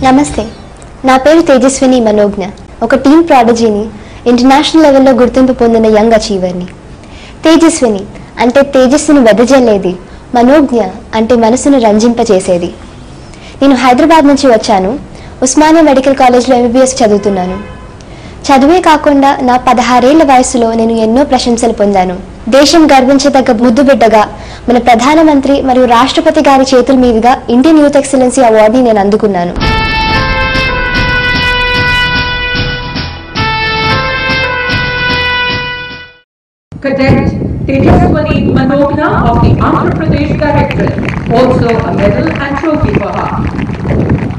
నమస్తే నా పేరు తేజస్విని మనోజ్ఞ ఒక టీమ్ ప్రాడజీని ఇంటర్నేషనల్ లెవెల్లో గుర్తింపు పొందిన యంగ్ అచీవర్ని తేజస్విని అంటే తేజస్సును వెదజల్లేది మనోజ్ఞ అంటే మనసును రంజింపచేసేది నేను హైదరాబాద్ నుంచి వచ్చాను ఉస్మానియా మెడికల్ కాలేజ్లో ఎంబీబీఎస్ చదువుతున్నాను చదువే కాకుండా నా పదహారేళ్ల వయసులో నేను ఎన్నో ప్రశంసలు పొందాను దేశం గర్వించదగ్గ ముద్దు బిడ్డగా మన ప్రధానమంత్రి మరియు రాష్ట్రపతి గారి చేతుల మీదుగా ఇండియన్ యూత్ ఎక్సలెన్సీ అవార్డుని నేను అందుకున్నాను Cadet Tejaswani Manogna of the Andhra Pradesh Directorate, also a medal and trophy for her.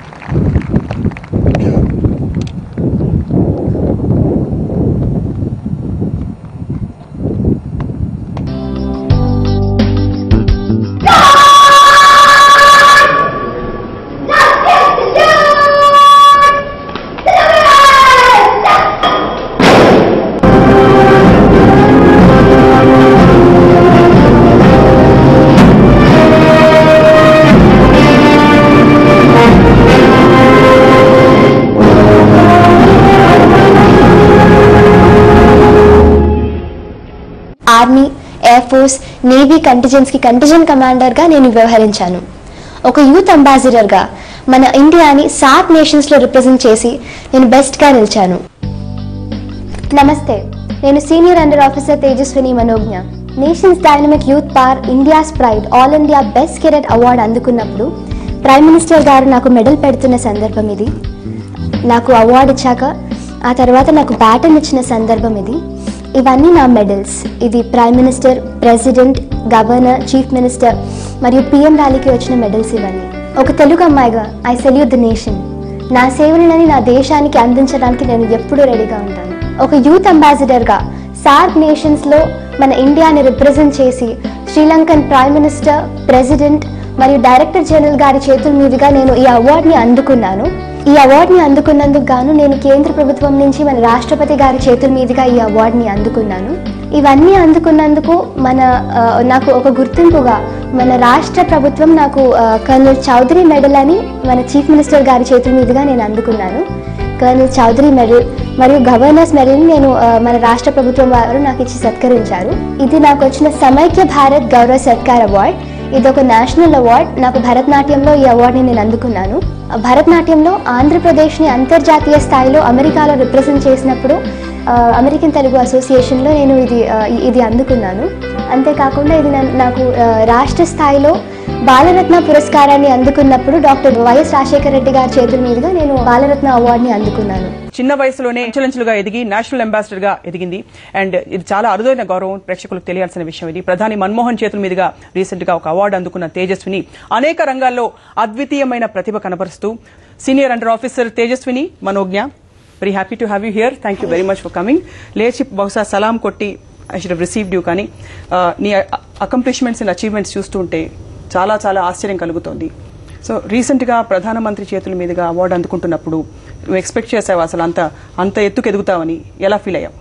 Army air force navy contingents కి కంటిజెంట్ కమాండర్ గా నేను వ్యవహరించాను ఒక యూత్ అంబాసిడర్ గా మన ఇండియాని సాత్ నేషన్స్ లో రిప్రజెంట్ చేసి నేను బెస్ట్ గా నిలిచాను నమస్తే నేను senior under officer Tejaswini Manogna nation's dynamic youth for India's pride all India best cadet award అందుకున్నప్పుడు ప్రైమ్ మినిస్టర్ గారు నాకు మెడల్ పెడుతున్న సందర్భం ఇది నాకు అవార్డు ఇచ్చాక ఆ తర్వాత నాకు బ్యాటన్ ఇచ్చిన సందర్భం ఇది ఇవన్నీ నా మెడల్స్ ఇది prime minister president governor chief minister మరియు పిఎం ర్యాలీకి వచ్చిన మెడల్స్ ఇవన్నీ ఒక తెలుగు అమ్మాయిగా ఐ సెల్యూట్ ద నేషన్ నా సేవలని నా దేశానికి అందించడానికి నేను ఎప్పుడూ రెడీగా ఉంటాను ఒక యూత్ అంబాసిడర్గా సార్క్ నేషన్స్లో మన ఇండియాని రిప్రజెంట్ చేసి శ్రీలంకన్ ప్రైమ్ మినిస్టర్ ప్రెసిడెంట్ మరియు డైరెక్టర్ జనరల్ గారి చేతుల మీదుగా నేను ఈ అవార్డుని అందుకున్నాను ఈ అవార్డుని అందుకున్నందుకు గాను నేను కేంద్ర ప్రభుత్వం నుంచి మన రాష్ట్రపతి గారి చేతుల మీదుగా ఈ అవార్డుని అందుకున్నాను ఇవన్నీ అందుకున్నందుకు మన ఆ, నాకు ఒక గుర్తింపుగా మన రాష్ట్ర ప్రభుత్వం నాకు ఆ, కర్నల్ చౌదరి మెడల్ అని మన చీఫ్ మినిస్టర్ గారి చేతుల మీదుగా నేను అందుకున్నాను కర్నల్ చౌదరి మెడల్ మరియు గవర్నర్స్ మెడల్ని నేను ఆ, మన రాష్ట్ర ప్రభుత్వం వారు నాకు ఇచ్చి సత్కరించారు ఇది నాకు వచ్చిన సమైక్య భారత్ గౌరవ సత్కార్ అవార్డ్ ఇది ఒక నేషనల్ అవార్డ్ నాకు భరతనాట్యంలో ఈ అవార్డుని నేను అందుకున్నాను ఆ భరతనాట్యంలో ఆంధ్రప్రదేశ్ని అంతర్జాతీయ స్థాయిలో అమెరికాలో రిప్రజెంట్ చేసినప్పుడు ఆ, అమెరికన్ తెలుగు అసోసియేషన్లో నేను ఇది ఆ, ఇ- ఇది అందుకున్నాను అంతేకాకుండా ఇది నన్ను- నాకు ఆ, రాష్ట్ర స్థాయిలో బాలరత్న పురస్కారాన్ని అందుకున్నప్పుడు డాక్టర్ వైఎస్ రాజశేఖర రెడ్డి గారి చేతుల మీదుగా నేను బాలరత్న అవార్డుని అందుకున్నాను చిన్న వయసులోనే అంచెలంచెలుగా ఎదిగి నేషనల్ అంబాసిడర్ గా ఎదిగింది అండ్ ఇది చాలా అరుదైన గౌరవం ప్రేక్షకులకు తెలియాల్సిన విషయం ఇది ప్రధాని మన్మోహన్ చేతుల మీదుగా రీసెంట్ గా ఒక అవార్డు అందుకున్న తేజస్విని అనేక రంగాల్లో అద్వితీయమైన ప్రతిభ కనబరుస్తూ senior under officer Tejaswini Manogna very happy to have you here thank you very much for coming లేచి బహుశా సలాం కొట్టి ఐ షుడ్ రిసీవ్డ్ యూ కానీ ఆ, నీ అకంప్లిష్మెంట్స్ అండ్ అచీవ్మెంట్స్ చూస్తుంటే చాలా చాలా ఆశ్చర్యం కలుగుతోంది సో రీసెంట్గా ప్రధానమంత్రి చేతుల మీదుగా అవార్డు అందుకుంటున్నప్పుడు నువ్వు ఎక్స్పెక్ట్ చేసావు అసలు అంత అంత ఎత్తుకు ఎదుగుతావని ఎలా ఫీల్ అయ్యావు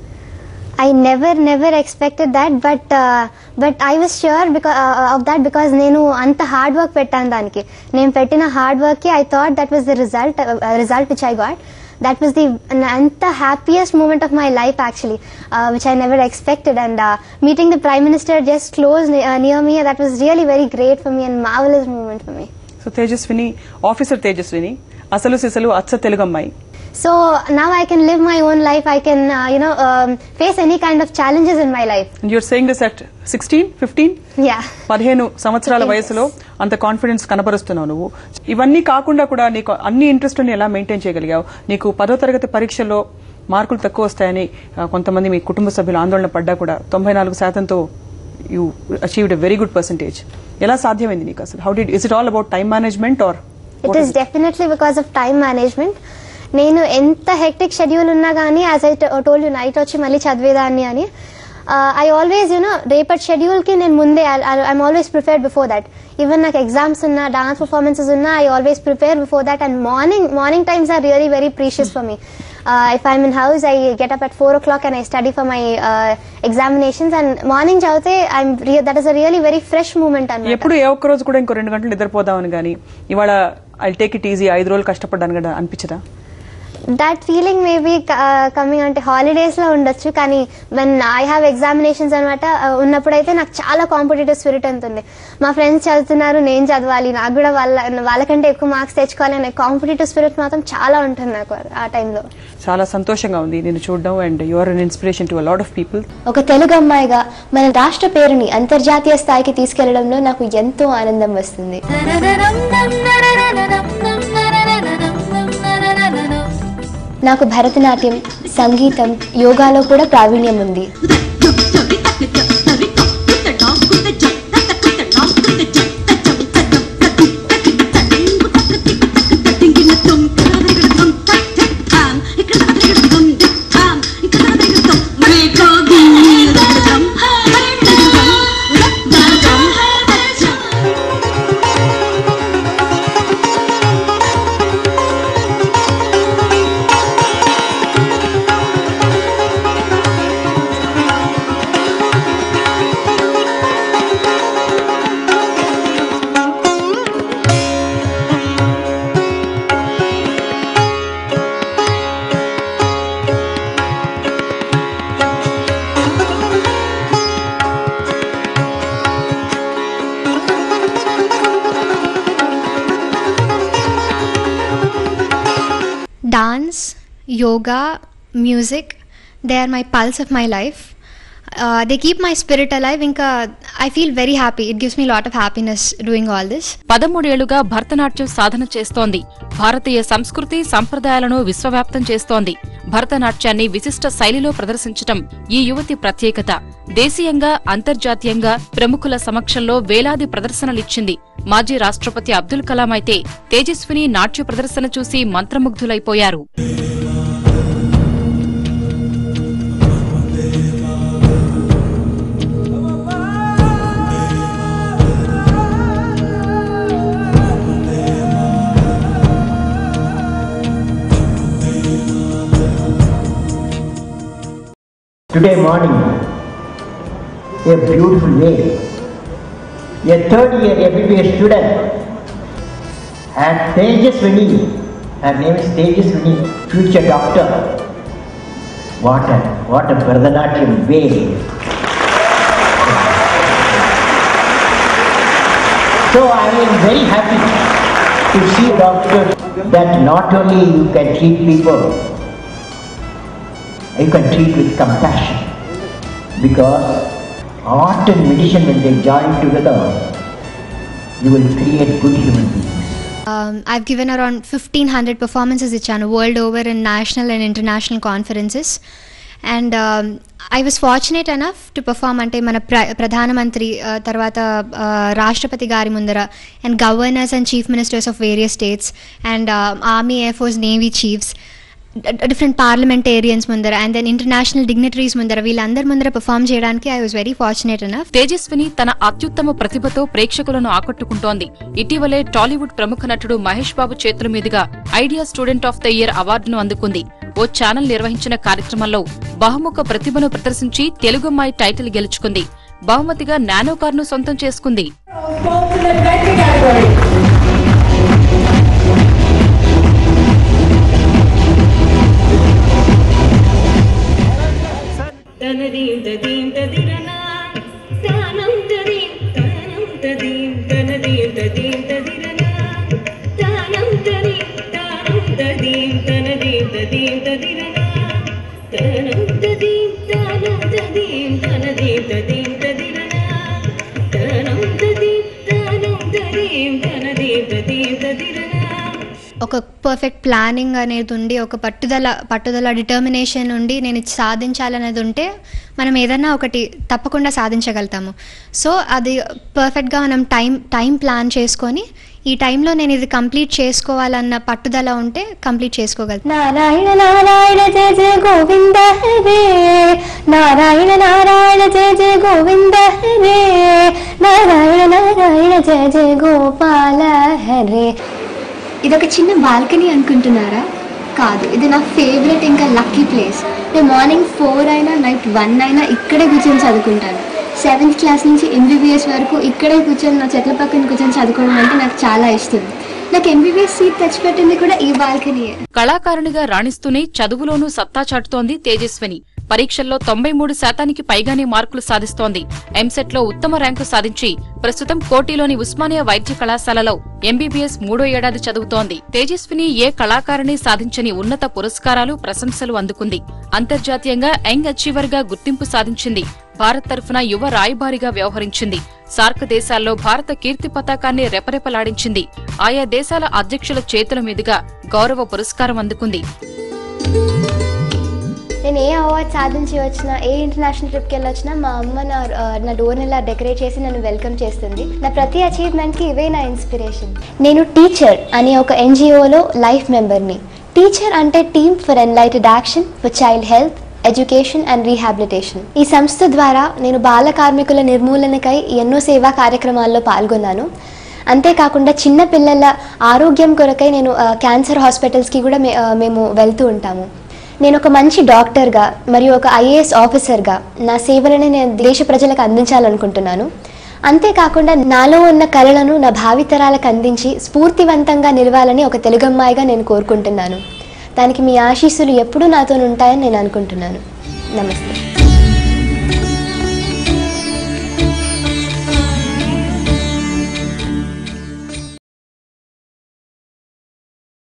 I never never expected that but uh, but I was sure because uh, of that because నేను అంత హార్డ్ వర్క్ పెట్టాను దానికి నేను పెట్టిన హార్డ్ వర్క్ కి I thought that was the result result which I got that was the అంత happiest moment of my life actually which I never expected and meeting the prime minister just close near me that was really very great for me and marvellous moment for me so Tejaswini officer Tejaswini అసలు సిసలు అచ్చ తెలుగు అమ్మాయి So now I can live my own life. I can, uh, you know, um, face any kind of challenges in my life. You're saying this at sixteen fifteen Yeah. పదిహేను సంవత్సరాల వయసులో అంత confidence కనబరుస్తున్నావు నువ్వు ఇవన్నీ కాకుండా కూడా నీకు అన్ని ఇంట్రెస్ట్ ఎలా మెయింటైన్ చేయగలిగావు నీకు పదో తరగతి పరీక్షల్లో మార్కులు తక్కువ వస్తాయని ఆ, కొంతమంది మీ కుటుంబ సభ్యులు ఆందోళన పడ్డా కూడా తొంభై నాలుగు శాతంతో you achieved a very good percentage ఎలా సాధ్యమైంది నీకు అసలు how did is it all about time management or It is definitely because of time management. నేను ఎంత హెక్టిక్ షెడ్యూల్ ఉన్నా కానీ as I told you night వచ్చి మళ్ళీ చదివేదాన్ని అని ఐ ఆల్వేస్ యూనో రేపటి షెడ్యూల్ కి నేను ముందే I'm always prepare before that even నాకు ఎగ్జామ్స్ ఉన్నా డాన్స్ పర్ఫార్మెన్సెస్ ఉన్నా I always prepare before that and morning morning times are really very precious for me if I'm in house I get up at four o'clock and I study for my examinations and morning చదివితే I'm that is a really very fresh moment అనమాట ఎప్పుడు ఏ ఒక్క రోజు కూడా ఇంకో రెండు గంటలు నిద్రపోదామని కానీ ఇవాళ ఐ టేక్ ఇట్ ఈజీ ఐదు రోజులు కష్టపడ్డాను కదా అనిపించదా దట్ ఫీలింగ్ మేబీ కమింగ్ అంటే హాలిడేస్ లో ఉండొచ్చు కానీ వెన్ ఐ హ్యావ్ ఎగ్జామినేషన్స్ అనమాట ఉన్నప్పుడైతే నాకు చాలా కాంపిటేటివ్ స్పిరిట్ ఉంటుంది మా ఫ్రెండ్స్ చదువుతున్నారు నేను చదవాలి నాకు కూడా వాళ్ళ వాళ్ళకంటే ఎక్కువ మార్క్స్ తెచ్చుకోవాలి అనే కాంపిటేటివ్ స్పిరిట్ మాత్రం చాలా ఉంటుంది నాకు ఆ టైంలో చాలా సంతోషంగా ఉంది నేను చూడడం and your an inspiration to lot of people ఒక తెలుగు అమ్మాయిగా మన రాష్ట్ర పేరుని అంతర్జాతీయ స్థాయికి తీసుకెళ్లడంలో నాకు ఎంతో ఆనందం వస్తుంది నాకు భరతనాట్యం సంగీతం యోగాలో కూడా ప్రావీణ్యం ఉంది dance, yoga, music, they are my pulse of my life. Uh, they keep my spirit alive. Inka, I feel very happy. It gives me a lot of happiness doing all this. పదమూడేళ్లుగా Bharatanatyam సాధన చేస్తోంది భారతీయ సంస్కృతి సంప్రదాయాలను విశ్వవ్యాప్తం చేస్తోంది భరతనాట్యాన్ని విశిష్ట శైలిలో ప్రదర్శించటం ఈ యువతి ప్రత్యేకత దేశీయంగా అంతర్జాతీయంగా ప్రముఖుల సమక్షంలో వేలాది ప్రదర్శనలిచ్చింది మాజీ రాష్ట్రపతి అబ్దుల్ కలాం అయితే తేజస్విని నాట్య ప్రదర్శన చూసి మంత్రముగ్ధులైపోయారు Today morning, a beautiful day, a third year MBBS student and Tejaswini, her name is Tejaswini, future doctor. What a, what a Bharatanatyam way. So I am very happy to see doctor that not only you can treat people, you can treat with compassion because art and medicine when they join together you will create good human beings Um, I've given around 1500 performances ఇచ్చాను world over in national and international conferences and I was fortunate enough to perform అంటే మన ప్ర ప్రధానమంత్రి uh, తర్వాత uh, రాష్ట్రపతి గారి ముందర and governors and chief ministers of various states and army air force navy chiefs different parliamentarians ముందర and then international dignitaries ముందర వీళ్ళందరి ముందర పర్ఫామ్ చేయడానికి I was very fortunate enough Tejaswini తన అత్యుత్తమ ప్రతిభతో ప్రేక్షకులను ఆకట్టుకుంటోంది ఇటీవలే టాలీవుడ్ ప్రముఖ నటుడు మహేష్ బాబు చేతుల మీదుగా Idea student of the year అవార్డును అందుకుంది ఓ ఛానల్ నిర్వహించిన కార్యక్రమంలో బహుముఖ ప్రతిభను ప్రదర్శించి తెలుగమ్మాయి టైటిల్ గెలుచుకుంది బహుమతిగా నానో కారును సొంతం చేసుకుంది Sports and adventure category. తనదీం తదీం తదిరనా తానం తదీం తానం తదీం తనదీం తదీం తదిరనా తానం తదీం తానం తదీం తనదీం తదీం తదిరనా తానం తదీం తానం తదీం తనదీం తదీం తదిరనా తానం తదీం తానం తదీం తనదీం తదీం తదిరనా ఒక పర్ఫెక్ట్ ప్లానింగ్ అనేది ఉండి ఒక పట్టుదల పట్టుదల డిటర్మినేషన్ ఉండి నేను ఇది సాధించాలనేది ఉంటే మనం ఏదైనా ఒకటి తప్పకుండా సాధించగలుగుతాము సో అది పర్ఫెక్ట్గా మనం టైం టైం ప్లాన్ చేసుకొని ఈ టైంలో నేను ఇది కంప్లీట్ చేసుకోవాలన్న పట్టుదల ఉంటే కంప్లీట్ చేసుకోగలుగుతాను నారాయణ నారాయణ జయ జయ గోవింద హరే నారాయణ నారాయణ జయ జయ గోవింద హరే నారాయణ నారాయణ జయ జయ గోపాల హరే ఇదొక చిన్న బాల్కనీ అనుకుంటున్నారా కాదు ఇది నా ఫేవరెట్ ఇంకా లక్కీ ప్లేస్ నేను మార్నింగ్ ఫోర్ అయినా నైట్ వన్ అయినా ఇక్కడే కూర్చొని చదువుకుంటాను సెవెంత్ క్లాస్ నుంచి ఎంబీబీఎస్ వరకు ఇక్కడే కూర్చొని నా చెట్ల పక్కన కూర్చొని చదువుకోవడం అంటే నాకు చాలా ఇష్టం నాకు ఎంబీబీఎస్ సీట్ తెచ్చిపెట్టింది కూడా ఈ బాల్కనీయే కళాకారునిగా రాణిస్తూనే చదువులోనూ సత్తా చాటుతోంది తేజస్విని పరీక్షల్లో తొంభై మూడు శాతానికి పైగానే మార్కులు సాధిస్తోంది ఎంసెట్లో ఉత్తమ ర్యాంకు సాధించి ప్రస్తుతం కోటిలోని ఉస్మానియా వైద్య కళాశాలలో ఎంబీబీఎస్ మూడో ఏడాది చదువుతోంది తేజస్విని ఏ కళాకారిణి సాధించని ఉన్నత పురస్కారాలు ప్రశంసలు అందుకుంది అంతర్జాతీయంగా యంగ్ అచీవర్ గా గుర్తింపు సాధించింది భారత్ తరఫున యువ రాయబారిగా వ్యవహరించింది సార్క్ దేశాల్లో భారత కీర్తి పతాకాన్ని రెపరెపలాడించింది ఆయా దేశాల అధ్యక్షుల చేతుల మీదుగా గౌరవ పురస్కారం అందుకుంది నేను ఏ అవార్డ్ సాధించి వచ్చినా ఏ ఇంటర్నేషనల్ ట్రిప్కి వెళ్ళి వచ్చినా మా అమ్మ నా ఆ, నా డోర్ని ఇలా డెకరేట్ చేసి నన్ను వెల్కమ్ చేస్తుంది నా ప్రతి అచీవ్మెంట్కి ఇవే నా ఇన్స్పిరేషన్ నేను టీచర్ అనే ఒక ఎన్జిఓలో లైఫ్ మెంబర్ని టీచర్ అంటే team for enlightened action for child health education and rehabilitation ఈ సంస్థ ద్వారా నేను బాల కార్మికుల నిర్మూలనకై ఎన్నో సేవా కార్యక్రమాల్లో పాల్గొన్నాను అంతేకాకుండా చిన్న పిల్లల ఆరోగ్యం కొరకై నేను ఆ, క్యాన్సర్ హాస్పిటల్స్కి కూడా మే- ఆ, మేము వెళ్తూ ఉంటాము నేను ఒక మంచి డాక్టర్గా మరియు ఒక ఐఏఎస్ ఆఫీసర్గా నా సేవలని నేను దేశ ప్రజలకు అందించాలనుకుంటున్నాను అంతేకాకుండా నాలో ఉన్న కళలను నా భావితరాలకు అందించి స్ఫూర్తివంతంగా నిలవాలని ఒక తెలుగమ్మాయిగా నేను కోరుకుంటున్నాను దానికి మీ ఆశీస్సులు ఎప్పుడూ నాతో ఉంటాయని నేను అనుకుంటున్నాను నమస్తే